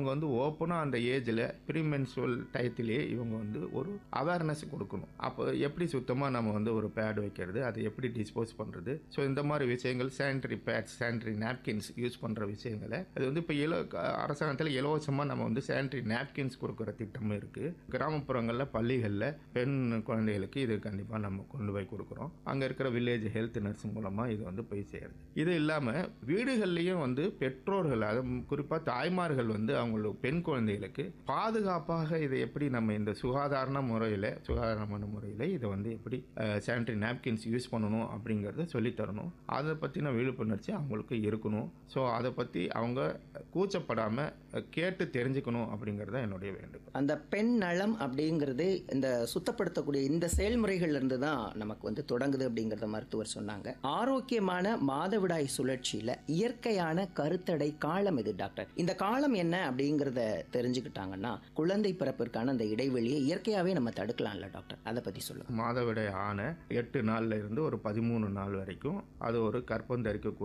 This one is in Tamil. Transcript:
இவங்க வந்து ஓப்பனாக அந்த ஏஜில் ப்ரீமென்சுவல் டயத்திலேயே இவங்க வந்து ஒரு அவேர்னஸ் கொடுக்கணும் அப்போ எப்படி சுத்தமாக நம்ம வந்து ஒரு பேட் வைக்கிறது அதை எப்படி டிஸ்போஸ் பண்ணுறது ஸோ இந்த மாதிரி விஷயங்கள் sanitary pads sanitary napkins use பண்ணுற விஷயங்களை அது வந்து இப்போ இல அரசாங்கத்தில் இலவசமாக நம்ம வந்து சானிட்டரி நாப்கின்ஸ் கொடுக்குற திட்டமும் இருக்குது கிராமப்புறங்களில் பள்ளிகளில் பெண் குழந்தைகளுக்கு இது கண்டிப்பாக நம்ம கொண்டு போய் கொடுக்குறோம் அங்கே இருக்கிற வில்லேஜ் ஹெல்த் நர்ஸ் மூலமாக இது வந்து போய் சேருது இது இல்லாமல் வீடுகள்லேயும் வந்து பெற்றோர்கள் அது குறிப்பாக தாய்மார்கள் வந்து அவங்களுக்கு பெண் குழந்தைகளுக்கு பாதுகாப்பாக இதை எப்படி நம்ம இந்த சுகாதார முறையில் சுகாதாரமான முறையில் இதை வந்து எப்படி சானிட்டரி நாப்கின்ஸ் யூஸ் பண்ணணும் அப்படிங்கிறத சொல்லித் தரணும் அதை பற்றின விழிப்புணர்ச்சி அவங்களுக்கு இருக்கணும் ஸோ அதை பற்றி அவங்க கூச்சப்படாமல் கேட்டு தெரிஞ்சுக்கணும் அப்படிங்கிறது தான் என்னுடைய வேண்டுகோள் அந்த பெண் நலம் அப்படிங்கிறது இந்த சுத்தப்படுத்தக்கூடிய இந்த செயல்முறைகள்ல இருந்து தான் நமக்கு வந்து தொடங்குது அப்படிங்கிறத மருத்துவர் சொன்னாங்க ஆரோக்கியமான மாதவிடாய் சுழற்சியில இயற்கையான கருத்தடை காலம் இது டாக்டர் இந்த காலம் என்ன அப்படிங்கிறத தெரிஞ்சுக்கிட்டாங்கன்னா குழந்தை பிறப்பிற்கான அந்த இடைவெளியை இயற்கையாவே நம்ம தடுக்கலாம்ல டாக்டர் அதை பத்தி சொல்லுங்க மாதவிடாய் ஆன எட்டு நாள்ல இருந்து ஒரு பதிமூணு நாள் வரைக்கும் அது ஒரு கற்பம் தரிக்கக்கூடிய